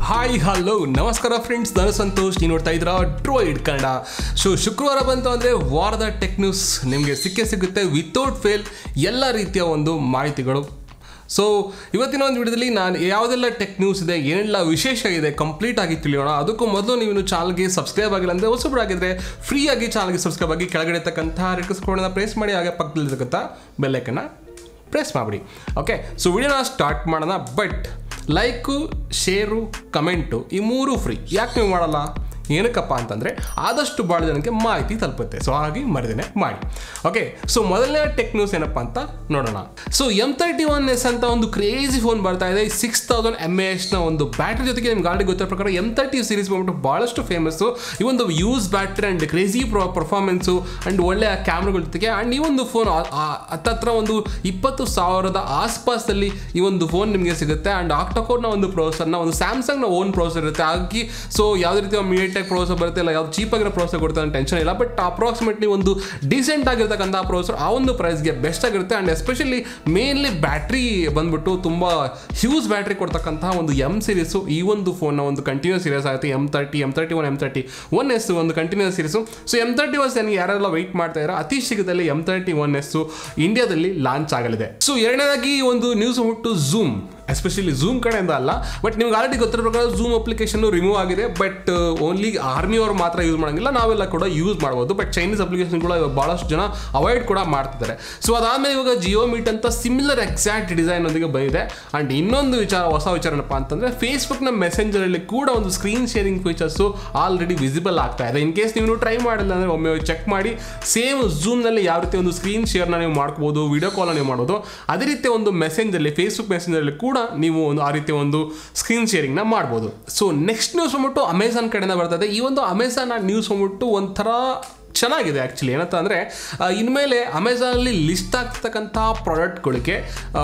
hi hello ನಮಸ್ಕಾರ friends ನಾನು ಸಂತೋಷ್ ನೀವು ನೋಡ್ತಾ ಇದ್ದೀರಾ ಡ್ರೋಯಿಡ್ ಕನ್ನಡ ಸೊ ಶುಕ್ರವಾರ ಬಂತು ಅಂದರೆ ವಾರದ ಟೆಕ್ ನ್ಯೂಸ್ ನಿಮಗೆ ಸಿಕ್ಕೇ ಸಿಗುತ್ತೆ ವಿತೌಟ್ ಫೇಲ್ ಎಲ್ಲ ರೀತಿಯ ಒಂದು ಮಾಹಿತಿಗಳು ಸೊ ಇವತ್ತಿನ ಒಂದು ವಿಡಿಯೋದಲ್ಲಿ ನಾನು ಯಾವುದೆಲ್ಲ ಟೆಕ್ ನ್ಯೂಸ್ ಇದೆ ಏನೆಲ್ಲ ವಿಶೇಷ ಇದೆ ಕಂಪ್ಲೀಟ್ ಆಗಿ ತಿಳಿಯೋಣ ಅದಕ್ಕೂ ಮೊದಲು ನೀವು ಚಾನಲ್ಗೆ ಸಬ್ಸ್ಕ್ರೈಬ್ ಆಗಿಲ್ಲ ಅಂದರೆ ಹೊಸಬರಾಗಿದ್ದರೆ ಫ್ರೀಯಾಗಿ ಚಾನಲ್ಗೆ ಸಬ್ಸ್ಕ್ರೈಬ್ ಆಗಿ ಕೆಳಗಡೆ ಇರ್ತಕ್ಕಂಥ ರೆಕ್ಸ್ಕೋಡನ್ನ ಪ್ರೆಸ್ ಮಾಡಿ ಹಾಗೆ ಪಕ್ಕದಲ್ಲಿರ್ತಕ್ಕಂಥ ಬೆಲ್ಲೈಕನ್ನ ಪ್ರೆಸ್ ಮಾಡಿಬಿಡಿ ಓಕೆ ಸೊ ವಿಡಿಯೋನ ಸ್ಟಾರ್ಟ್ ಮಾಡೋಣ ಬಟ್ ಲೈಕು ಶೇರು ಕಮೆಂಟು ಈ ಮೂರು ಫ್ರೀ ಯಾಕೆ ನೀವು ಮಾಡಲ್ಲ ಏನಕ್ಕಪ್ಪ ಅಂತಂದರೆ ಆದಷ್ಟು ಭಾಳ ಜನಕ್ಕೆ ಮಾಹಿತಿ ತಲುಪುತ್ತೆ ಸೊ ಹಾಗಾಗಿ ಮರದೇನೆ ಮಾಡಿ ಓಕೆ ಸೊ ಮೊದಲನೇ ಟೆಕ್ ನ್ಯೂಸ್ ಏನಪ್ಪ ಅಂತ ನೋಡೋಣ so M thirty one S ಅಂತ ಒಂದು ಕ್ರೇಜಿ ಫೋನ್ ಬರ್ತಾ ಇದೆ ಸಿಕ್ಸ್ ತೌಸಂಡ್ ಎಮ್ ಎ ಎಚ್ನ ಒಂದು ಬ್ಯಾಟ್ರಿ ಜೊತೆಗೆ ನಿಮ್ಗೆ ಆಲ್ರೆಡಿ ಗೊತ್ತಿರೋ ಪ್ರಕಾರ ಎಮ್ ತರ್ಟಿ ಸೀರೀಸ್ ಬಂದ್ಬಿಟ್ಟು ಭಾಳಷ್ಟು ಫೇಮಸ್ಸು ಈ ಒಂದು huge battery and crazy pro performance and ಒಳ್ಳೆಯ ಕ್ಯಾಮ್ರಾಗಳ ಜೊತೆಗೆ ಆ್ಯಂಡ್ ಈ ಒಂದು ಫೋನ್ ಹತ್ತತ್ರ ಒಂದು ಇಪ್ಪತ್ತು ಸಾವಿರದ ಆಸ್ಪಾಸಲ್ಲಿ ಈ ಒಂದು ಫೋನ್ ನಿಮಗೆ ಸಿಗುತ್ತೆ ಆ್ಯಂಡ್ ಆಕ್ಟೋಕೋರ್ನ ಒಂದು ಪ್ರೋಸರ್ನ ಒಂದು ಸ್ಯಾಮ್ಸಂಗ್ನ ಓನ್ ಪ್ರೋಸರ್ ಇರುತ್ತೆ ಹಾಗಾಗಿ ಸೊ ಯಾವುದೇ ರೀತಿಯ ಮೀಡಿಯಟೆಕ್ ಪ್ರೋಸರ್ ಬರುತ್ತೆ ಇಲ್ಲ ಯಾವ್ದು ಚೀಪಾಗಿರೋ ಪ್ರೋಸರ್ ಕೊಡುತ್ತೆ ಅಂತ ಟೆನ್ಷನ್ ಇಲ್ಲ ಬಟ್ ಅಪ್ರಾಕ್ಸಿಮೇಟ್ಲಿ ಒಂದು ಡೀಸೆಂಟ್ ಆಗಿರ್ತಕ್ಕಂಥ ಪ್ರೋಸರ್ ಆ ಒಂದು ಪ್ರೈಸ್ಗೆ ಬೆಸ್ಟ್ ಆಗಿರುತ್ತೆ ಆ್ಯಂಡ್ ಎಸ್ಪೆಷಲಿ ಮೇನ್ಲಿ ಬ್ಯಾಟ್ರಿ ಬಂದ್ಬಿಟ್ಟು ತುಂಬ ಹ್ಯೂಸ್ ಬ್ಯಾಟ್ರಿ ಕೊಡ್ತಕ್ಕಂತಹ ಒಂದು ಎಮ್ ಸೀರೀಸು ಈ ಒಂದು ಫೋನ್ನ ಒಂದು ಕಂಟಿನ್ಯೂಸ್ ಸೀರೀಸ್ ಆಗುತ್ತೆ M thirty M thirty one M thirty one S ಒಂದು continuous series so M thirty one ನನಗೆ ಯಾರೆಲ್ಲ ವೆಯ್ಟ್ ಮಾಡ್ತಾ ಇದ್ದಾರೆ ಅತಿ ಶೀಘ್ರದಲ್ಲಿ ಎಮ್ ತರ್ಟಿ ಒನ್ ಎಸ್ ಇಂಡಿಯಾದಲ್ಲಿ ಲಾಂಚ್ ಆಗಲಿದೆ ಸೊ ಎರಡನೇದಾಗಿ ಒಂದು ನ್ಯೂಸ್ ಬಿಟ್ಟು ಝೂಮ್ ಎಸ್ಪೆಷಲಿ ಝೂಮ್ ಕಡೆಯಿಂದ ಅಲ್ಲ ಬಟ್ ನಿಮ್ಗೆ ಆಲ್ರೆಡಿ ಗೊತ್ತಿರೋ ಪ್ರಕಾರ ಝೂಮ್ ಅಪ್ಲಿಕೇಶನ್ ರಿಮೂವ್ ಆಗಿದೆ ಬಟ್ ಓನ್ಲಿ ಆರ್ಮಿ ಅವರು ಮಾತ್ರ ಯೂಸ್ ಮಾಡೋಂಗಿಲ್ಲ ನಾವೆಲ್ಲ ಕೂಡ ಯೂಸ್ ಮಾಡ್ಬೋದು ಬಟ್ ಚೈನೀಸ್ ಅಪ್ಲಿಕೇಶನ್ ಕೂಡ ಇವಾಗ ಭಾಳಷ್ಟು ಜನ ಅವಾಯ್ಡ್ ಕೂಡ ಮಾಡ್ತಿದ್ದಾರೆ ಸೊ ಅದಾದಮೇಲೆ ಇವಾಗ ಜಿಯೋ ಮೀಟ್ ಅಂತ ಸಿಮಿಲರ್ ಎಕ್ಸಾಕ್ಟ್ ಡಿಸೈನ್ ಒಂದಿಗೆ ಬಂದಿದೆ ಆ್ಯಂಡ್ ಇನ್ನೊಂದು ವಿಚಾರ ಹೊಸ ವಿಚಾರ ಏನಪ್ಪ ಅಂತಂದರೆ ಫೇಸ್ಬುಕ್ನ ಮೆಸೆಂಜರಲ್ಲಿ ಕೂಡ ಒಂದು screen sharing features already visible ಆಗ್ತಾ ಇದೆ ಇನ್ ಕೇಸ್ ನೀವು ಟ್ರೈ ಮಾಡಿಲ್ಲ ಅಂದರೆ ಒಮ್ಮೆ ಚೆಕ್ ಮಾಡಿ ಸೇಮ್ ಝೂಮ್ನಲ್ಲಿ ಯಾವ ರೀತಿ ಒಂದು ಸ್ಕ್ರೀನ್ ಶೇರ್ನ ನೀವು ಮಾಡ್ಕೋಬೋದು ವಿಡಿಯೋ ಕಾಲ್ನ ನೀವು ಮಾಡ್ಬೋದು ಅದೇ ರೀತಿ ಒಂದು ಮೆಸೆಂಜಲ್ಲಿ ಫೇಸ್ಬುಕ್ ಮೆಸೆಂಜರಲ್ಲಿ ಕೂಡ ನೀವು ಒಂದು ಆ ರೀತಿ ಒಂದು ಸ್ಕ್ರೀನ್ ಶೇರಿಂಗ್ನ ಮಾಡ್ಬೋದು ಸೊ ನೆಕ್ಸ್ಟ್ ನ್ಯೂಸ್ ಬಂದ್ಬಿಟ್ಟು ಅಮೆಝಾನ್ ಕಡೆಯಿಂದ ಬರ್ತದೆ ಈ ಒಂದು ಅಮೆಝಾನ್ ನ್ಯೂಸ್ ಬಂದ್ಬಿಟ್ಟು ಒಂಥರ ಚೆನ್ನಾಗಿದೆ ಆ್ಯಕ್ಚುಲಿ ಏನಂತ ಅಂದರೆ ಇನ್ಮೇಲೆ ಅಮೆಝಾನಲ್ಲಿ ಲಿಸ್ಟ್ ಆಗ್ತಕ್ಕಂಥ ಪ್ರಾಡಕ್ಟ್ಗಳಿಗೆ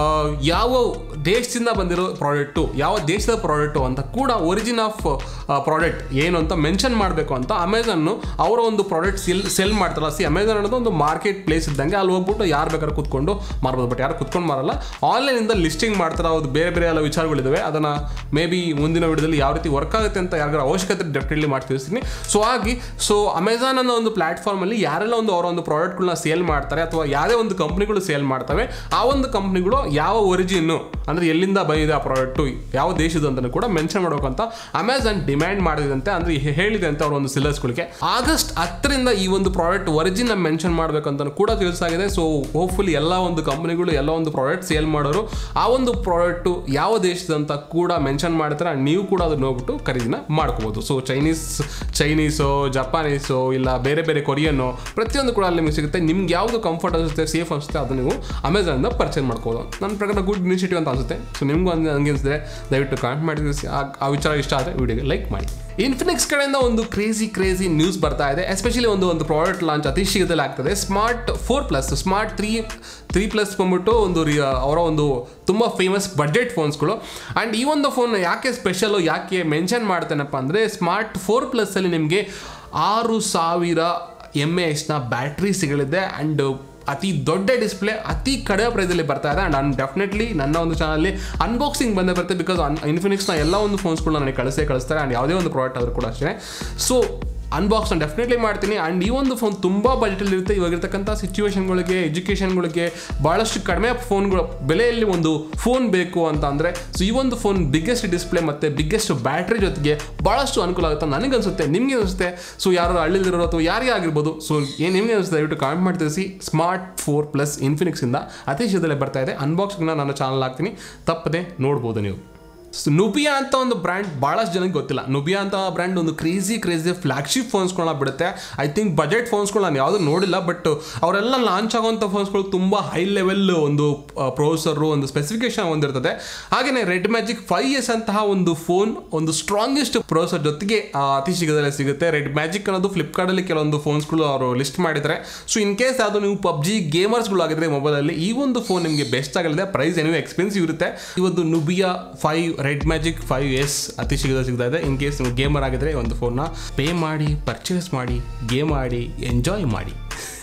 ಯಾವ ದೇಶದಿಂದ ಬಂದಿರೋ ಪ್ರಾಡಕ್ಟು ಯಾವ ದೇಶದ ಪ್ರಾಡಕ್ಟು ಅಂತ ಕೂಡ ಒರಿಜಿನ್ ಆಫ್ ಪ್ರಾಡಕ್ಟ್ ಏನು ಅಂತ ಮೆನ್ಷನ್ ಮಾಡಬೇಕು ಅಂತ ಅಮೆಝನ್ನು ಅವರ ಒಂದು ಪ್ರಾಡಕ್ಟ್ ಸೆಲ್ ಸೆಲ್ ಮಾಡ್ತಾರಲ್ಲ ಸಿ ಅಮೆಝಾನ್ ಅನ್ನೋದು ಒಂದು ಮಾರ್ಕೆಟ್ ಪ್ಲೇಸ್ ಇದ್ದಂಗೆ ಅಲ್ಲಿ ಹೋಗ್ಬಿಟ್ಟು ಯಾರು ಬೇಕಾದ್ರೂ ಕೂತ್ಕೊಂಡು ಮಾರ್ಬೋದು ಬಟ್ ಯಾರು ಕುತ್ಕೊಂಡು ಮಾರಲ್ಲ ಆನ್ಲೈನಿಂದ ಲಿಸ್ಟಿಂಗ್ ಮಾಡ್ತಾರೆ ಅದು ಬೇರೆ ಬೇರೆ ಎಲ್ಲ ವಿಚಾರಗಳಿದ್ದಾವೆ ಅದನ್ನು ಮೇ ಬಿ ಮುಂದಿನ ವಿಡಿಯೋದಲ್ಲಿ ಯಾವ ರೀತಿ ವರ್ಕ್ ಆಗುತ್ತೆ ಅಂತ ಯಾರಿಗಾರ ಅವಶ್ಯಕತೆ ಡೆಫಿನೆಟ್ಲಿ ಮಾಡಿ ತಿಳಿಸ್ತೀನಿ ಸೊ ಹಾಗೆ ಸೊ ಅಮೆಝಾನ್ ಅನ್ನೋ ಒಂದು ಪ್ಲಾಟ್ಫಾರ್ಮಲ್ಲಿ ಯಾರೆಲ್ಲ ಒಂದು ಅವರ ಒಂದು ಪ್ರಾಡಕ್ಟ್ಗಳನ್ನ ಸೇಲ್ ಮಾಡ್ತಾರೆ ಅಥವಾ ಯಾವುದೇ ಒಂದು ಕಂಪ್ನಿಗಳು ಸೇಲ್ ಮಾಡ್ತವೆ ಆ ಒಂದು ಕಂಪ್ನಿಗಳು ಯಾವ ಒರಿಜಿನ್ನು ಅಂದರೆ ಎಲ್ಲಿಂದ ಬಂದಿದೆ ಆ ಪ್ರಾಡಕ್ಟು ಯಾವ ದೇಶದ ಅಂತ ಕೂಡ ಮೆನ್ಷನ್ ಮಾಡಬೇಕಂತ ಅಮೆಝಾನ್ ಡಿಮ್ಯಾಂಡ್ ಮಾಡಿದಂತೆ ಅಂದರೆ ಹೇಳಿದೆ ಅಂತ ಅವ್ರ ಒಂದು ಸಿಲೆಸ್ಗಳಿಗೆ ಆಗಸ್ಟ್ ಹತ್ತರಿಂದ ಈ ಒಂದು ಪ್ರಾಡಕ್ಟ್ ಒರಿಜಿನ್ ಮೆನ್ಷನ್ ಮಾಡಬೇಕಂತ ಕೂಡ ತಿಳಿಸಾಗಿದೆ ಸೊ ಹೋಪ್ಫುಲಿ ಎಲ್ಲ ಒಂದು ಕಂಪ್ನಿಗಳು ಎಲ್ಲ ಒಂದು ಪ್ರಾಡಕ್ಟ್ ಸೇಲ್ ಮಾಡೋರು ಆ ಒಂದು ಪ್ರಾಡಕ್ಟು ಯಾವ ದೇಶದಂತ ಕೂಡ ಮೆನ್ಷನ್ ಮಾಡ್ತಾರೆ and ನೀವು ಕೂಡ ಅದನ್ನ ಹೋಗ್ಬಿಟ್ಟು ಖರೀದಿನ ಮಾಡ್ಕೋಬೋದು ಸೊ ಚೈನೀಸ್ ಚೈನೀಸು ಜಪಾನೀಸು ಇಲ್ಲ ಬೇರೆ ಬೇರೆ ಕೊರಿಯನ್ನು ಪ್ರತಿಯೊಂದು ಕೂಡ ಅಲ್ಲಿ ನಿಮಗೆ ಸಿಗುತ್ತೆ ನಿಮ್ಗೆ ಯಾವುದು ಕಂಫರ್ಟ್ ಅನಿಸುತ್ತೆ ಸೇಫ್ ಅನಿಸುತ್ತೆ ಅದನ್ನು ನೀವು ಅಮೆಝಾನಿಂದ ಪರ್ಚೇಸ್ ಮಾಡ್ಕೋಬೋದು ನನ್ನ ಪ್ರಕಾರ ಗುಡ್ ಇನಿಷಿಯೇಟಿವ್ ಅಂತ ಅನಿಸುತ್ತೆ ಸೊ ನಿಮಗೂ ಹಂಗೆ ಹಂಗೆ ಅನಿಸಿದ್ರೆ ದಯವಿಟ್ಟು ಕಾಮೆಂಟ್ ಮಾಡಿ ತಿಳಿಸಿ ಆ- ಆ ವಿಚಾರ ಇಷ್ಟ ಆದರೆ ವಿಡಿಯೋಗೆ ಲೈಕ್ ಮಾಡಿ ಇನ್ಫಿನಿಕ್ಸ್ ಕಡೆಯಿಂದ ಒಂದು ಕ್ರೇಜಿ ಕ್ರೇಜಿ ನ್ಯೂಸ್ ಬರ್ತಾ ಇದೆ ಎಸ್ಪೆಷಲಿ ಒಂದು ಒಂದು ಪ್ರಾಡಕ್ಟ್ ಲಾಂಚ್ ಅತಿ ಶೀಘ್ರದಲ್ಲಿ ಆಗ್ತದೆ Smart four plus Smart three three plus ಬಂದ್ಬಿಟ್ಟು ಒಂದು ರಿ- ಅವರ ಒಂದು ತುಂಬ ಫೇಮಸ್ ಬಡ್ಜೆಟ್ ಫೋನ್ಸ್ಗಳು ಆ್ಯಂಡ್ ಈ ಒಂದು ಫೋನ್ ಯಾಕೆ ಸ್ಪೆಷಲು ಯಾಕೆ ಮೆನ್ಷನ್ ಮಾಡ್ತೇನಪ್ಪ ಅಂದರೆ ಸ್ಮಾರ್ಟ್ ಫೋರ್ ಪ್ಲಸ್ಸಲ್ಲಿ ನಿಮಗೆ ಆರು ಸಾವಿರ ಎಮ್ ಎ ಎಚ್ನ ಬ್ಯಾಟ್ರಿ ಸಿಗಲಿದೆ ಆ್ಯಂಡ್ ಅತಿ ದೊಡ್ಡ ಡಿಸ್ಪ್ಲೇ ಅತಿ ಕಡಿಮೆ ಪ್ರೈಸಲ್ಲಿ ಬರ್ತಾ ಇದೆ ಆ್ಯಂಡ್ ನಾನು ಡೆಫಿನೆಟ್ಲಿ ನನ್ನ ಒಂದು ಚಾನಲ್ಲಿ ಅನ್ಬಾಕ್ಸಿಂಗ್ ಬಂದೇ ಬರುತ್ತೆ ಬಿಕಾಸ್ ಅನ್ ಇನ್ಫಿನಿಕ್ಸ್ನ ಎಲ್ಲ ಒಂದು ಫೋನ್ಸ್ಗಳನ್ನ ನನಗೆ ಕಳಿಸೇ ಕಳಿಸ್ತಾರೆ ಆ್ಯಂಡ್ ಯಾವುದೇ ಒಂದು ಪ್ರಾಡಕ್ಟ್ ಆದರೂ ಕೂಡ ಅಷ್ಟೇ ಸೊ ಅನ್ಬಾಕ್ಸ್ ನಾನು ಡೆಫಿನೆಟ್ಲಿ ಮಾಡ್ತೀನಿ ಆ್ಯಂಡ್ ಈ ಒಂದು ಫೋನ್ ತುಂಬ ಬಜೆಟಲ್ಲಿ ಇರುತ್ತೆ ಇವಾಗಿರ್ತಕ್ಕಂಥ ಸಿಚುವೇಶನ್ಗಳಿಗೆ ಎಜುಕೇಷನ್ಗಳಿಗೆ ಭಾಳಷ್ಟು ಕಡಿಮೆ ಫೋನ್ಗಳು ಬೆಲೆಯಲ್ಲಿ ಒಂದು ಫೋನ್ ಬೇಕು ಅಂತ ಅಂದರೆ ಸೊ ಈ ಒಂದು ಫೋನ್ ಬಿಗ್ಗೆಸ್ಟ್ ಡಿಸ್ಪ್ಲೇ ಮತ್ತು ಬಿಗ್ಗೆಸ್ಟ್ ಬ್ಯಾಟ್ರಿ ಜೊತೆಗೆ ಭಾಳಷ್ಟು ಅನುಕೂಲ ಆಗುತ್ತೆ ನನಗೆ ಅನಿಸುತ್ತೆ ನಿಮಗೆ ಅನಿಸುತ್ತೆ ಸೊ ಯಾರು ಹಳ್ಳಿಲಿರೋ ಅಥವಾ ಯಾರಿಗೆ ಆಗಿರ್ಬೋದು ಸೊ ಏನು ನಿಮಗೆ ಅನಿಸುತ್ತೆ ದಯವಿಟ್ಟು ಕಾಮೆಂಟ್ ಮಾಡಿ ತಿಳಿಸಿ ಸ್ಮಾರ್ಟ್ ಫೋರ್ ಪ್ಲಸ್ ಇನ್ಫಿನಿಕ್ಸಿಂದ ಅತಿ ಶೀಘ್ರದಲ್ಲೇ ಬರ್ತಾ ಇದೆ ಅನ್ಬಾಕ್ಸಿಂಗ್ನ ನಾನು ಚಾನಲ್ ಹಾಕ್ತೀನಿ ತಪ್ಪದೆ ನೋಡ್ಬೋದು ನೀವು ಸೊ ನುಬಿಯಾ ಅಂತ ಒಂದು ಬ್ರ್ಯಾಂಡ್ ಭಾಳಷ್ಟು ಜನಕ್ಕೆ ಗೊತ್ತಿಲ್ಲ ನುಬಿಯಾ ಅಂತ ಬ್ರ್ಯಾಂಡ್ ಒಂದು ಕ್ರೇಜಿ ಕ್ರೇಜಿ ಫ್ಲಾಗ್ಶಿಪ್ ಫೋನ್ಸ್ಗಳನ್ನ ಬಿಡುತ್ತೆ ಐ ಥಿಂಕ್ ಬಜೆಟ್ ಫೋನ್ಸ್ಗಳು ನಾನು ಯಾವುದೂ ನೋಡಿಲ್ಲ ಬಟ್ ಅವರೆಲ್ಲ ಲಾಂಚ್ ಆಗೋಂಥ ಫೋನ್ಸ್ಗಳು ತುಂಬ ಹೈ ಲೆವೆಲ್ ಒಂದು ಪ್ರೊಸೆಸರು ಒಂದು ಸ್ಪೆಸಿಫಿಕೇಶನ್ ಹೊಂದಿರ್ತದೆ ಹಾಗೆಯೇ ರೆಡ್ ಮ್ಯಾಜಿಕ್ ಫೈವ್ ಎಸ್ ಅಂತಹ ಒಂದು ಫೋನ್ ಒಂದು ಸ್ಟ್ರಾಂಗೆಸ್ಟ್ ಪ್ರೊಸೆಸರ್ ಜೊತೆಗೆ ಆ, ಅತಿ ಶೀಘ್ರದಲ್ಲೇ ಸಿಗುತ್ತೆ ರೆಡ್ ಮ್ಯಾಜಿಕ್ ಅನ್ನೋದು ಫ್ಲಿಪ್ಕಾರ್ಟಲ್ಲಿ ಕೆಲವೊಂದು ಫೋನ್ಸ್ಗಳು ಅವರು ಲಿಸ್ಟ್ ಮಾಡಿದ್ದಾರೆ ಸೊ ಇನ್ ಕೇಸ್ ಯಾವುದು ನೀವು ಪಬ್ಜಿ ಗೇಮರ್ಸ್ಗಳು ಆಗಿದ್ರೆ ಮೊಬೈಲಲ್ಲಿ ಈ ಒಂದು ಫೋನ್ ನಿಮಗೆ ಬೆಸ್ಟ್ ಆಗಲಿದೆ ಪ್ರೈಸ್ ಏನೋ ಎಕ್ಸ್ಪೆನ್ಸಿವ್ ಇರುತ್ತೆ ಈ ಒಂದು Nubia five Red Magic five S ಅತಿ ಶೀಘ್ರ ಸಿಗ್ತಾ ಇದೆ ಇನ್ ಕೇಸ್ ನೀವು ಗೇಮರ್ ಆಗಿದ್ರೆ ಒಂದು ಫೋನ್ನ ಪೇ ಮಾಡಿ ಪರ್ಚೇಸ್ ಮಾಡಿ ಗೇಮ್ ಆಡಿ ಎಂಜಾಯ್ ಮಾಡಿ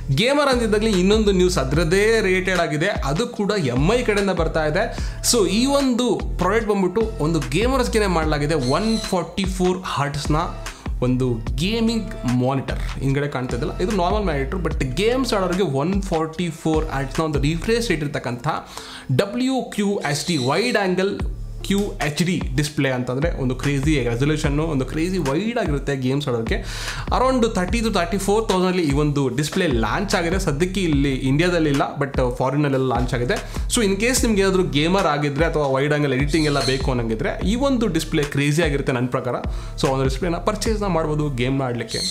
ಗೇಮರ್ ಅಂತಿದ್ದಾಗಲಿ ಇನ್ನೊಂದು ನ್ಯೂಸ್ ಅದರದ್ದೇ ರೇಟೆಡ್ ಆಗಿದೆ ಅದು ಕೂಡ ಎಮ್ ಐ ಕಡೆಯಿಂದ ಬರ್ತಾ ಇದೆ ಸೊ ಈ ಒಂದು ಪ್ರಾಡಕ್ಟ್ ಬಂದ್ಬಿಟ್ಟು ಒಂದು ಗೇಮರ್ಸ್ಗೆ ಮಾಡಲಾಗಿದೆ ಒನ್ ಫಾರ್ಟಿ ಫೋರ್ ಹಾರ್ಟ್ಸ್ನ ಒಂದು ಗೇಮಿಂಗ್ ಮಾನಿಟರ್ ಹಿಂಗಡೆ ಕಾಣ್ತಾ ಇದ್ದಲ್ಲ ಇದು ನಾರ್ಮಲ್ ಮಾನಿಟರ್ ಬಟ್ ಗೇಮ್ಸ್ ಆಡೋರಿಗೆ ಒನ್ ಫಾರ್ಟಿ ಫೋರ್ ಆ್ಯಟ್ಸ್ನ ಒಂದು ರಿಫ್ರೆಶ್ ರೇಟ್ ಇರ್ತಕ್ಕಂಥ W Q H D wide angle Q H D display ಅಂತಂದರೆ ಒಂದು ಕ್ರೇಜಿ ರೆಸೊಲ್ಯೂಷನ್ನು ಒಂದು ಕ್ರೇಜಿ ವೈಡ್ ಆಗಿರುತ್ತೆ ಗೇಮ್ಸ್ ಆಡೋಕ್ಕೆ around thirty two thirty four ತೌಸಂಡಲ್ಲಿ ಈ ಒಂದು ಡಿಸ್ಪ್ಲೇ ಲಾಂಚ್ ಆಗಿದೆ ಸದ್ಯಕ್ಕೆ ಇಲ್ಲಿ ಇಂಡಿಯಾದಲ್ಲಿ ಇಲ್ಲ ಬಟ್ ಫಾರಿನಲ್ಲೆಲ್ಲ ಲಾಂಚ್ ಆಗಿದೆ ಸೊ ಇನ್ ಕೇಸ್ ನಿಮ್ಗೆ ಏನಾದರೂ ಗೇಮರ್ ಆಗಿದ್ರೆ ಅಥವಾ ವೈಡ್ ಆಂಗಲ್ ಎಡಿಟಿಂಗ್ ಎಲ್ಲ ಬೇಕು ಅನ್ನಂಗಿದ್ರೆ ಈ ಒಂದು ಡಿಸ್ಪ್ಲೇ ಕ್ರೇಜಿ ಆಗಿರುತ್ತೆ ನನ್ನ ಪ್ರಕಾರ ಸೊ ಒಂದು ಡಿಸ್ಪ್ಲೇನ ಪರ್ಚೇಸ್ನ ಮಾಡ್ಬೋದು ಗೇಮ್ನ ಆಡಲಿಕ್ಕೆ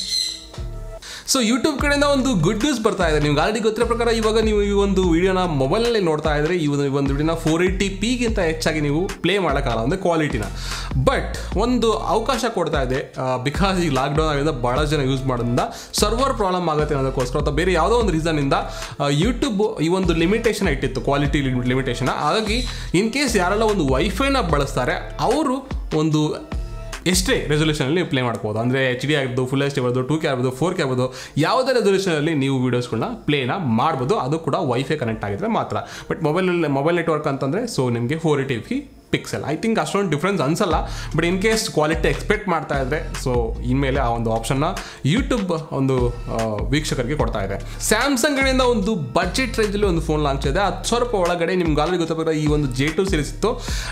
ಸೊ ಯೂಟ್ಯೂಬ್ ಕಡೆಯಿಂದ ಒಂದು ಗುಡ್ ನ್ಯೂಸ್ ಬರ್ತಾ ಇದೆ ನಿಮ್ಗೆ ಆಲ್ರೆಡಿ ಗೊತ್ತಿರೋ ಪ್ರಕಾರ ಇವಾಗ ನೀವು ಈ ಒಂದು ವಿಡಿಯೋನ ಮೊಬೈಲಲ್ಲಿ ನೋಡ್ತಾ ಇದ್ರೆ ಈ ಒಂದು ಈ ಒಂದು ವಿಡಿಯೋನ ಫೋರ್ ಏಯ್ಟಿ ಪಿಗಿಂತ ಹೆಚ್ಚಾಗಿ ನೀವು ಪ್ಲೇ ಮಾಡೋಕ್ಕಾಗಲ್ಲ ಅಂದರೆ ಕ್ವಾಲಿಟಿನ ಬಟ್ ಒಂದು ಅವಕಾಶ ಕೊಡ್ತಾ ಇದೆ ಬಿಕಾಸ್ ಈ ಲಾಕ್ಡೌನ್ ಆಗಿಂದ ಭಾಳ ಜನ ಯೂಸ್ ಮಾಡೋದ್ರಿಂದ ಸರ್ವರ್ ಪ್ರಾಬ್ಲಮ್ ಆಗುತ್ತೆ ಅನ್ನೋದಕ್ಕೋಸ್ಕರ ಅಥವಾ ಬೇರೆ ಯಾವುದೋ ಒಂದು ರೀಸನಿಂದ ಯೂಟ್ಯೂಬ್ ಈ ಒಂದು ಲಿಮಿಟೇಷನ್ ಇಟ್ಟಿತ್ತು ಕ್ವಾಲಿಟಿ ಲಿಮಿಟೇಷನ್ ಹಾಗಾಗಿ ಇನ್ ಕೇಸ್ ಯಾರೆಲ್ಲ ಒಂದು ವೈಫೈನ ಬಳಸ್ತಾರೆ ಅವರು ಒಂದು ಎಷ್ಟೇ ರೆಸೊಲ್ಯೂಷನಲ್ಲಿ ನೀವು ಪ್ಲೇ ಮಾಡ್ಬೋದು ಅಂದರೆ ಎಚ್ ಡಿ ಆಗಿರ್ಬೋದು ಫುಲ್ ಎಚ್ ಡಿ ಆಗ್ಬೋದು ಟೂ ಕೆ ಆಗ್ಬೋದು ಫೋರ್ ಕೆ ಆಗ್ಬೋದು ಯಾವುದೇ ರೆಸೊಲ್ಯೂಷನಲ್ಲಿ ನೀವು ವೀಡಿಯೋಸ್ಗಳನ್ನ ಪ್ಲೇನ ಮಾಡ್ಬೋದು ಅದು ಕೂಡ ವೈಫೈ ಕನೆಕ್ಟ್ ಆಗಿದ್ರೆ ಮಾತ್ರ ಬಟ್ ಮೊಬೈಲಲ್ಲಿ ಮೊಬೈಲ್ ನೆಟ್ವರ್ಕ್ ಅಂತಂದರೆ ಸೊ ನಿಮಗೆ four eighty P pixel I think ಅಷ್ಟೊಂದು ಡಿಫ್ರೆನ್ಸ್ ಅನ್ಸಲ್ಲ but in case quality expect ಮಾಡ್ತಾ ಇದ್ರೆ ಸೊ ಇನ್ಮೇಲೆ ಆ ಒಂದು ಆಪ್ಷನ್ನ ಯೂಟ್ಯೂಬ್ ಒಂದು ಆ, ವೀಕ್ಷಕರಿಗೆ ಕೊಡ್ತಾ ಇದೆ ಸ್ಯಾಮ್ಸಂಗ್ ಕಡೆಯಿಂದ ಒಂದು ಬಜೆಟ್ ರೇಂಜಲ್ಲಿ ಒಂದು ಫೋನ್ ಲಾಂಚ್ ಇದೆ ಹತ್ತು ಸಾವಿರ ರೂಪಾಯಿ ಒಳಗಡೆ ನಿಮ್ಗೆ ಆಲ್ರೆಡಿ ಗೊತ್ತಾಗ ಈ ಒಂದು ಜೆ ಟು ಸೀರೀಸ್ ಇತ್ತು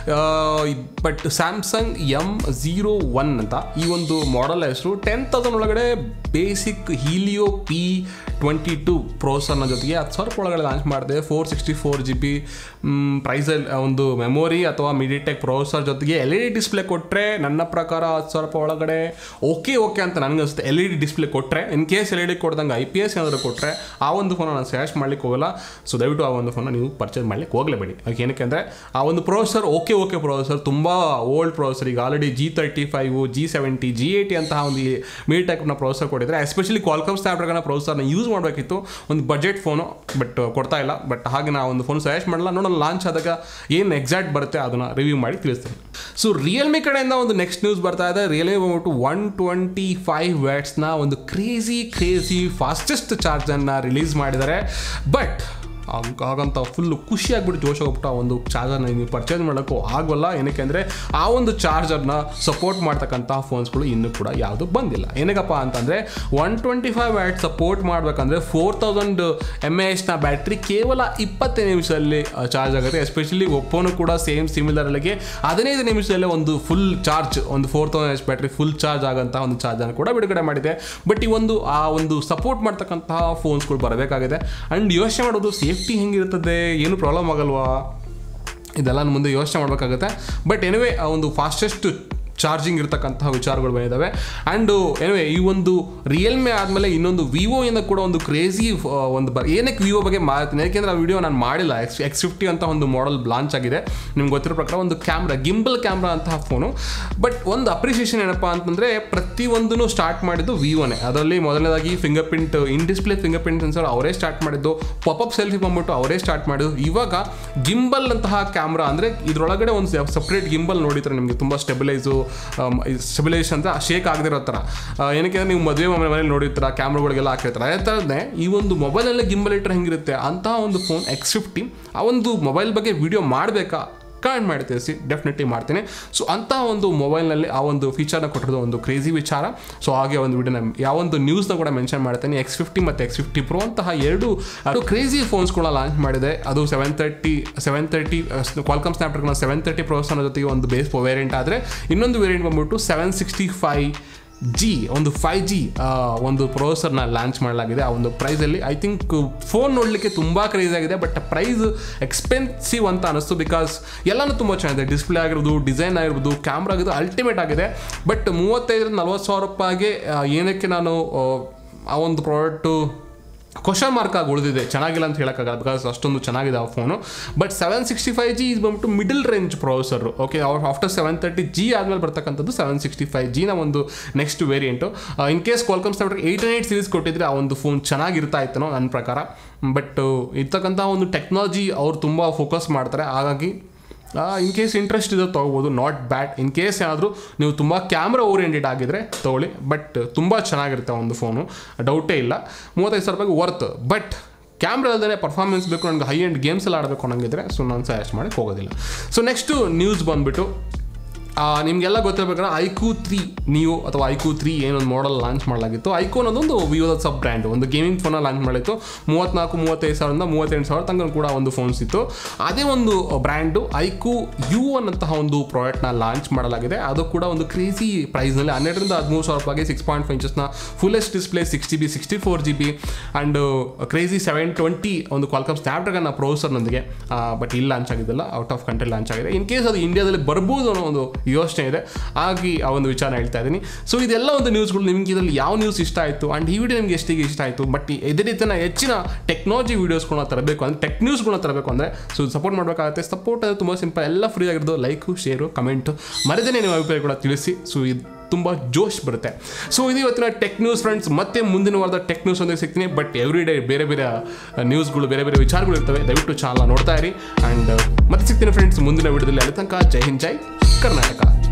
but Samsung M zero one ಅಂತ ಈ ಒಂದು ಮಾಡೆಲ್ ಹೆಸರು ಟೆನ್ ತೌಸಂಡ್ ಒಳಗಡೆ basic Helio P twenty two ಪ್ರೋಸರ್ನ ಜೊತೆಗೆ ಹತ್ತು ಸಾವಿರ ರೂಪಾಯಿ ಒಳಗಡೆ ಲಾಂಚ್ ಮಾಡಿದೆ four sixty four G B ಪ್ರೈಸಲ್ಲಿ ಒಂದು ಮೆಮೊರಿ ಅಥವಾ ಮಿಡಿಟೆಕ್ ಪ್ರೋಸರ್ ಜೊತೆಗೆ ಎಲ್ ಇ ಡಿ ಡಿಸ್ಪ್ಲೇ ಕೊಟ್ಟರೆ ನನ್ನ ಪ್ರಕಾರ ಹತ್ತು ಸಾವಿರ ರೂಪಾಯಿ ಒಳಗಡೆ ಓಕೆ ಓಕೆ ಅಂತ ನನಗೆ ಅನಿಸುತ್ತೆ ಎಲ್ ಇ ಡಿ ಡಿಸ್ಪ್ಲೇ ಕೊಟ್ಟರೆ in case L E D ಕೊಡ್ದಂಗೆ ಐ ಪಿ ಎಸ್ ಏನಾದರೂ ಕೊಟ್ಟರೆ ಆ ಒಂದು ಫೋನ್ ನಾನು ಸಜೆಸ್ಟ್ ಮಾಡ್ಲಿಕ್ಕೆ ಹೋಗಲ್ಲ ಸೊ ದಯವಿಟ್ಟು ಆ ಒಂದು ಫೋನ್ನ ನೀವು ಪರ್ಚೇಸ್ ಮಾಡ್ಲಿಕ್ಕೆ ಹೋಗಲೇಬೇಡಿ ಅದಕ್ಕೆ ಏನಕ್ಕೆ ಅಂದರೆ ಆ ಒಂದು ಪ್ರೋಸರ್ ಓಕೆ ಓಕೆ ಪ್ರೋಸರ್ ತುಂಬ ಓಲ್ಡ್ ಪ್ರೋಸರ್ ಈಗ already G thirty five G seventy G eighty ಅಂತಹ ಒಂದು ಮೀಟೆಕ್ನ ಪ್ರೋಸರ್ ಕೊಟ್ಟಿದ್ರೆ ಎಸ್ಪೆಷಲಿ ಕ್ವಾಲ್ಕಮ್ ಸ್ನ್ಯಾಪ್ಡ್ರಾಗನ್ ಪ್ರೋಸರ್ನ ಯೂಸ್ ಮಾಡಬೇಕಿತ್ತು ಒಂದು ಬಜೆಟ್ ಫೋನು ಬಟ್ ಕೊಡ್ತಾ ಇಲ್ಲ ಬಟ್ ಹಾಗೆ ನಾವು ಒಂದು ಫೋನ್ ಸಜೆಸ್ಟ್ ಮಾಡಲ್ಲ ನೋಡೋಣ ಲಾಂಚ್ ಆದಾಗ ಏನು ಎಕ್ಸಾಕ್ಟ್ ಬರುತ್ತೆ ಅದನ್ನು ರಿವ್ಯೂ ಮಾಡಿ ತಿಳಿಸ್ತೀನಿ ಸೊ ರಿಯಲ್ಮಿ ಕಡೆಯಿಂದ ಒಂದು ನೆಕ್ಸ್ಟ್ ನ್ಯೂಸ್ ಬರ್ತಾ ಇದೆ ರಿಯಲ್ಮಿ ಬಂದ್ಬಿಟ್ಟು ಒನ್ ಟ್ವೆಂಟಿ ಫೈವ್ ವ್ಯಾಟ್ಸ್ನ ಒಂದು ಕ್ರೇಜಿ ಕ್ರೇಜಿ ಫಾಸ್ಟೆಸ್ಟ್ ಚಾರ್ಜನ್ನು ರಿಲೀಸ್ ಮಾಡಿದ್ದಾರೆ ಬಟ್ ಹಾಗಂತ ಫುಲ್ ಖುಷಿ ಆಗ್ಬಿಟ್ಟು ಜೋಶ್ ಹೋಗ್ಬಿಟ್ಟು ಆ ಒಂದು ಚಾರ್ಜರ್ನ ನೀವು ಪರ್ಚೇಸ್ ಮಾಡೋಕ್ಕೂ ಆಗಲ್ಲ ಏನಕ್ಕೆ ಅಂದರೆ ಆ ಒಂದು ಚಾರ್ಜರ್ನ ಸಪೋರ್ಟ್ ಮಾಡ್ತಕ್ಕಂಥ ಫೋನ್ಸ್ಗಳು ಇನ್ನೂ ಕೂಡ ಯಾವುದು ಬಂದಿಲ್ಲ ಏನಕ್ಕಪ್ಪ ಅಂತಂದರೆ one twenty five watt support ಮಾಡಬೇಕಂದ್ರೆ ಫೋರ್ ತೌಸಂಡ್ ಎಮ್ ಎ ಎಚ್ನ ಬ್ಯಾಟ್ರಿ ಕೇವಲ ಇಪ್ಪತ್ತೈದು ನಿಮಿಷದಲ್ಲಿ ಚಾರ್ಜ್ ಆಗುತ್ತೆ ಎಸ್ಪೆಷಲಿ ಒಪ್ಪೋನು ಕೂಡ ಸೇಮ್ ಸಿಮಿಲರ್ಗೆ ಹದಿನೈದು ನಿಮಿಷದಲ್ಲೇ ಒಂದು ಫುಲ್ ಚಾರ್ಜ್ ಒಂದು four thousand H battery full charge ಆಗೋಂಥ ಒಂದು ಚಾರ್ಜನ್ನು ಕೂಡ ಬಿಡುಗಡೆ ಮಾಡಿದೆ ಬಟ್ ಈ ಒಂದು ಆ ಒಂದು ಸಪೋರ್ಟ್ ಮಾಡ್ತಕ್ಕಂತಹ ಫೋನ್ಸ್ಗಳು ಬರಬೇಕಾಗಿದೆ ಆ್ಯಂಡ್ ಯೋಚನೆ ಮಾಡೋದು ಸೇಫ್ಟಿ ಹೆಂಗಿರ್ತದೆ ಏನು ಪ್ರಾಬ್ಲಮ್ ಆಗಲ್ವಾ ಇದೆಲ್ಲ ಮುಂದೆ ಯೋಚನೆ ಮಾಡಬೇಕಾಗುತ್ತೆ ಬಟ್ ಎನಿವೆ ಆ ಒಂದು ಫಾಸ್ಟೆಸ್ಟ್ ಚಾರ್ಜಿಂಗ್ ಇರ್ತಕ್ಕಂತಹ ವಿಚಾರಗಳು ಬಂದಿದ್ದಾವೆ ಆ್ಯಂಡ್ ಎನಿವೆ ಈ ಒಂದು ರಿಯಲ್ಮಿ ಆದಮೇಲೆ ಇನ್ನೊಂದು ವಿವೋ ಇಂದ ಕೂಡ ಒಂದು ಕ್ರೇಜಿ ಒಂದು ಬ ಏನಕ್ಕೆ ವಿವೋ ಬಗ್ಗೆ ಮಾತಾಡ್ತೀನಿ ಯಾಕೆಂದರೆ ಆ ವಿಡಿಯೋ ನಾನು ಮಾಡಿಲ್ಲ ಎಕ್ಸ್ ಎಕ್ಸ್ ಫಿಫ್ಟಿ ಅಂತ ಒಂದು ಮಾಡೆಲ್ ಲಾಂಚ್ ಆಗಿದೆ ನಿಮ್ಗೆ ಗೊತ್ತಿರೋ ಪ್ರಕಾರ ಒಂದು ಕ್ಯಾಮ್ರಾ ಗಿಂಬಲ್ ಕ್ಯಾಮ್ರಾ ಅಂತಹ ಫೋನು ಬಟ್ ಒಂದು ಅಪ್ರಿಷಿಯೇಷನ್ ಏನಪ್ಪ ಅಂತಂದರೆ ಪ್ರತಿಯೊಂದನ್ನು ಸ್ಟಾರ್ಟ್ ಮಾಡಿದ್ದು ವಿವೋನೇ ಅದರಲ್ಲಿ ಮೊದಲನೇದಾಗಿ fingerprint in display fingerprint sensor ಅವರೇ ಸ್ಟಾರ್ಟ್ ಮಾಡಿದ್ದು ಪಾಪಪ್ ಸೆಲ್ಫಿ ಬಂದ್ಬಿಟ್ಟು ಅವರೇ ಸ್ಟಾರ್ಟ್ ಮಾಡಿದ್ದು ಇವಾಗ ಗಿಂಬಲ್ ಅಂತಹ ಕ್ಯಾಮ್ರಾ ಅಂದರೆ ಇದರೊಳಗಡೆ ಒಂದು ಸಪ್ರೇಟ್ ಗಿಂಬಲ್ ನೋಡಿದ್ರೆ ನಿಮಗೆ ತುಂಬ ಸ್ಟೆಬಿಲೈಸು ಸ್ಟೆಬಿಲೈಸೇಷನ್ ಅಂತ ಶೇಕ್ ಆಗದಿರೋ ಥರ ಆ, ಏನಕ್ಕೆ ಅಂದ್ರೆ ನೀವು ಮದುವೆ ಮನೆ ಮನೇಲಿ ನೋಡಿರ್ತೀರ ಕ್ಯಾಮ್ರಾಗಳಿಗೆಲ್ಲ ಹಾಕಿರ್ತಾರೆ ಅದೇ ಥರನೇ ಈ ಒಂದು ಮೊಬೈಲಲ್ಲೇ ಗಿಂಬಲ್ ಇಟ್ಟರೆ ಹೆಂಗಿರುತ್ತೆ ಅಂತಹ ಒಂದು ಫೋನ್ ಎಕ್ಸ್ ಫಿಫ್ಟಿ ಆ ಒಂದು ಮೊಬೈಲ್ ಬಗ್ಗೆ ವಿಡಿಯೋ ಮಾಡಬೇಕಾ ಕಮೆಂಟ್ ಮಾಡಿ ತಿಳಿಸಿ ಡೆಫಿನೆಟ್ಲಿ ಮಾಡ್ತೀನಿ ಸೊ ಅಂಥ ಒಂದು ಮೊಬೈಲ್ನಲ್ಲಿ ಆ ಒಂದು ಫೀಚರ್ನ ಕೊಟ್ಟಿರೋದು ಒಂದು ಕ್ರೇಜಿ ವಿಚಾರ ಸೊ ಹಾಗೆ ಒಂದು ವಿಡಿಯೋನ ಯಾವೊಂದು ನ್ಯೂಸ್ನ ಕೂಡ ಮೆನ್ಷನ್ ಮಾಡ್ತೀನಿ ಎಕ್ಸ್ ಫಿಫ್ಟಿ ಮತ್ತು ಎಕ್ಸ್ ಫಿಫ್ಟಿ ಪ್ರೋ ಅಂತಹ ಎರಡು ಅದು ಕ್ರೇಜಿ ಫೋನ್ಸ್ಗಳನ್ನ ಲಾಂಚ್ ಮಾಡಿದೆ ಅದು seven thirty seven thirty Qualcomm Snapdragon seven thirty ಪ್ರೋಸರ್ನ ಜೊತೆಗೆ ಒಂದು ಬೇಸ್ ವೇರಿಯಂಟ್ ಆದರೆ ಇನ್ನೊಂದು ವೇರಿಯಂಟ್ ಬಂದ್ಬಿಟ್ಟು ಸೆವೆನ್ ಸಿಕ್ಸ್ಟಿ ಫೈವ್ ಜಿ ಒಂದು ಫೈವ್ ಜಿ ಒಂದು ಪ್ರೊಸೆಸರ್ನ ಲಾಂಚ್ ಮಾಡಲಾಗಿದೆ ಆ ಒಂದು ಪ್ರೈಸಲ್ಲಿ ಐ ಥಿಂಕ್ ಫೋನ್ ನೋಡಲಿಕ್ಕೆ ತುಂಬ ಕ್ರೇಜ್ ಆಗಿದೆ ಬಟ್ ಪ್ರೈಸ್ ಎಕ್ಸ್ಪೆನ್ಸಿವ್ ಅಂತ ಅನಿಸ್ತು ಬಿಕಾಸ್ ಎಲ್ಲನೂ ತುಂಬ ಚೆನ್ನಾಗಿದೆ ಡಿಸ್ಪ್ಲೇ ಆಗಿರ್ಬೋದು ಡಿಸೈನ್ ಆಗಿರ್ಬೋದು ಕ್ಯಾಮ್ರಾ ಆಗಿರ್ಬೋದು ಅಲ್ಟಿಮೇಟ್ ಆಗಿದೆ ಬಟ್ ಮೂವತ್ತೈದರಿಂದ ನಲ್ವತ್ತು ಸಾವಿರ ರೂಪಾಯಿಗೆ ಆ, ಏನಕ್ಕೆ ನಾನು ಆ, ಆ ಒಂದು ಪ್ರಾಡಕ್ಟು ಕ್ವಶನ್ ಮಾರ್ಕ್ ಆಗಿ ಉಳಿದಿದೆ ಚೆನ್ನಾಗಿಲ್ಲ ಅಂತ ಹೇಳೋಕ್ಕಾಗಲ್ಲ ಬಿಕಾಸ್ ಅಷ್ಟೊಂದು ಚೆನ್ನಾಗಿದೆ ಆ phone but seven sixty five G ಇದು ಬಂದ್ಬಿಟ್ಟು middle range processor okay after seven thirty G ಆದಮೇಲೆ ಬರ್ತಕ್ಕಂಥದ್ದು ಸೆವೆನ್ ಸಿಕ್ಸ್ಟಿ ಫೈವ್ ಜಿನ ಒಂದು next variant in case Qualcomm Snapdragon eight eight series ಕೊಟ್ಟಿದ್ರೆ ಆ ಒಂದು ಫೋನ್ ಚೆನ್ನಾಗಿರ್ತಾ ಇತ್ತನೋ ನನ್ನ ಪ್ರಕಾರ ಬಟ್ ಇರ್ತಕ್ಕಂಥ ಒಂದು ಟೆಕ್ನಾಲಜಿ ಅವ್ರು ತುಂಬ ಫೋಕಸ್ ಮಾಡ್ತಾರೆ ಹಾಗಾಗಿ ಇನ್ ಕೇಸ್ ಇಂಟ್ರೆಸ್ಟ್ ಇದೆ ತೊಗೋಬೋದು ನಾಟ್ ಬ್ಯಾಡ್ ಇನ್ ಕೇಸ್ ಏನಾದರೂ ನೀವು ತುಂಬ ಕ್ಯಾಮ್ರಾ ಓರಿಯೆಂಟೆಡ್ ಆಗಿದ್ರೆ ತೊಗೊಳ್ಳಿ ಬಟ್ ತುಂಬ ಚೆನ್ನಾಗಿರುತ್ತೆ ಒಂದು ಫೋನು ಡೌಟೇ ಇಲ್ಲ ಮೂವತ್ತೈದು ಸಾವಿರ ರೂಪಾಯಿಗೆ ವರ್ತ್ ಬಟ್ ಕ್ಯಾಮ್ರಾ ಅಲ್ಲದೆ ಪರ್ಫಾರ್ಮೆನ್ಸ್ ಬೇಕು ನನಗೆ ಹೈ ಎಂಡ್ ಗೇಮ್ಸ್ ಎಲ್ಲ ಆಡಬೇಕು ಅನ್ನಂಗಿದ್ರೆ ಸೊ ನಾನು ಸಜೆಸ್ಟ್ ಮಾಡಿ ಹೋಗೋದಿಲ್ಲ ಸೊ ನೆಕ್ಸ್ಟು ನ್ಯೂಸ್ ಬಂದುಬಿಟ್ಟು ನಿಮಗೆಲ್ಲ ಗೊತ್ತಿರಬೇಕಾದ್ರೆ ಐಕೂ ತ್ರೀ ನೀವು ಅಥವಾ ಐಕೂ ತ್ರೀ ಏನೊಂದು ಮಾಡಲ್ ಲಾಂಚ್ ಮಾಡಲಾಗಿತ್ತು ಐಕೋ ಅನ್ನೋದೊಂದು ವಿವೋದ ಸಬ್ ಬ್ರ್ಯಾಂಡ್ ಒಂದು ಗೇಮಿಂಗ್ ಫೋನ ಲಾಂಚ್ ಮಾಡಿತ್ತು ಮೂವತ್ತ್ನಾಲ್ಕು ಮೂವತ್ತೈದು ಸಾವಿರದಿಂದ ಮೂವತ್ತೆಂಟು ಸಾವಿರ ತನಕ ಕೂಡ ಒಂದು ಫೋನ್ಸ್ ಇತ್ತು ಅದೇ ಒಂದು ಬ್ರ್ಯಾಂಡು ಐಕೂ ಯು ಅನ್ನಂತಹ ಒಂದು ಪ್ರಾಡಕ್ಟ್ನ ಲಾಂಚ್ ಮಾಡಲಾಗಿದೆ ಅದು ಕೂಡ ಒಂದು ಕ್ರೇಜಿ ಪ್ರೈಸ್ನಲ್ಲಿ ಹನ್ನೆರಡರಿಂದ ಹದಿಮೂರು ಸಾವಿರ ರೂಪಾಯಿಗೆ ಸಿಕ್ಸ್ ಪಾಯಿಂಟ್ ಫೈವ್ ಇಂಚಸ್ನ fullest display six G B sixty four G B and crazy seven twenty ಒಂದು ಕ್ವಾಲ್ಕಮ್ ಸ್ನ್ಯಾಪ್ಡ್ರಾಗನ್ನ ಪ್ರೋಸರ್ನೊಂದಿಗೆ ಬಟ್ ಇಲ್ಲಿ ಲಾಂಚ್ ಆಗಿದ್ದಲ್ಲ ಔಟ್ ಆಫ್ ಕಂಟ್ರಿ ಲಾಂಚ್ ಆಗಿದೆ ಇನ್ ಕೇಸ್ ಅದು ಇಂಡಿಯಾದಲ್ಲಿ ಬರ್ಬೋದು ಅನ್ನೋ ಒಂದು ಯೋಚನೆ ಇದೆ ಹಾಗೆ ಆ ಒಂದು ವಿಚಾರ ಹೇಳ್ತಾ ಇದ್ದೀನಿ ಸೊ ಇದೆಲ್ಲ ಒಂದು ನ್ಯೂಸ್ಗಳು ನಿಮ್ಗೆ ಇದರಲ್ಲಿ ಯಾವ ನ್ಯೂಸ್ ಇಷ್ಟ ಆಯಿತು ಆ್ಯಂಡ್ ಈ ವಿಡಿಯೋ ನಿಮಗೆ ಎಷ್ಟಿಗೆ ಇಷ್ಟ ಆಯಿತು ಬಟ್ ಇದೇ ರೀತಿಯ ಹೆಚ್ಚಿನ ಟೆಕ್ನಾಲಜಿ ವೀಡಿಯೋಸ್ಗಳನ್ನ ತರಬೇಕು ಅಂದರೆ ಟೆಕ್ ನ್ಯೂಸ್ಗಳನ್ನ ತರಬೇಕು ಅಂದರೆ ಸೊ ಸಪೋರ್ಟ್ ಮಾಡಬೇಕಾಗುತ್ತೆ ಸಪೋರ್ಟ್ ಅದು ತುಂಬ ಸಿಂಪಲ್ ಎಲ್ಲ ಫ್ರೀ ಆಗಿರೋದು ಲೈಕು ಶೇರು ಕಮೆಂಟು ಮರದೇ ನಿಮ್ಮ ಅಭಿಪ್ರಾಯ ಕೂಡ ತಿಳಿಸಿ ಸೊ ಇದು ತುಂಬ ಜೋಶ್ ಬರುತ್ತೆ ಸೊ ಇದು ಇವತ್ತಿನ ಟೆಕ್ ನ್ಯೂಸ್ ಫ್ರೆಂಡ್ಸ್ ಮತ್ತೆ ಮುಂದಿನ ವಾರದ ಟೆಕ್ ನ್ಯೂಸ್ ಒಂದಿಗೆ ಸಿಗ್ತೀನಿ ಬಟ್ ಎವ್ರಿ ಡೇ ಬೇರೆ ಬೇರೆ ನ್ಯೂಸ್ಗಳು ಬೇರೆ ಬೇರೆ ವಿಚಾರಗಳು ಇರ್ತವೆ ದಯವಿಟ್ಟು ಚಾನಲ್ ನೋಡ್ತಾ ಇರಿ ಆ್ಯಂಡ್ ಮತ್ತೆ ಸಿಗ್ತೀನಿ ಫ್ರೆಂಡ್ಸ್ ಮುಂದಿನ ವಿಡಿಯೋದಲ್ಲಿ ಅಲ್ಲಿ ತನಕ ಜೈ ಹಿಂದ್ ಜೈ ಕರ್ನಾಟಕ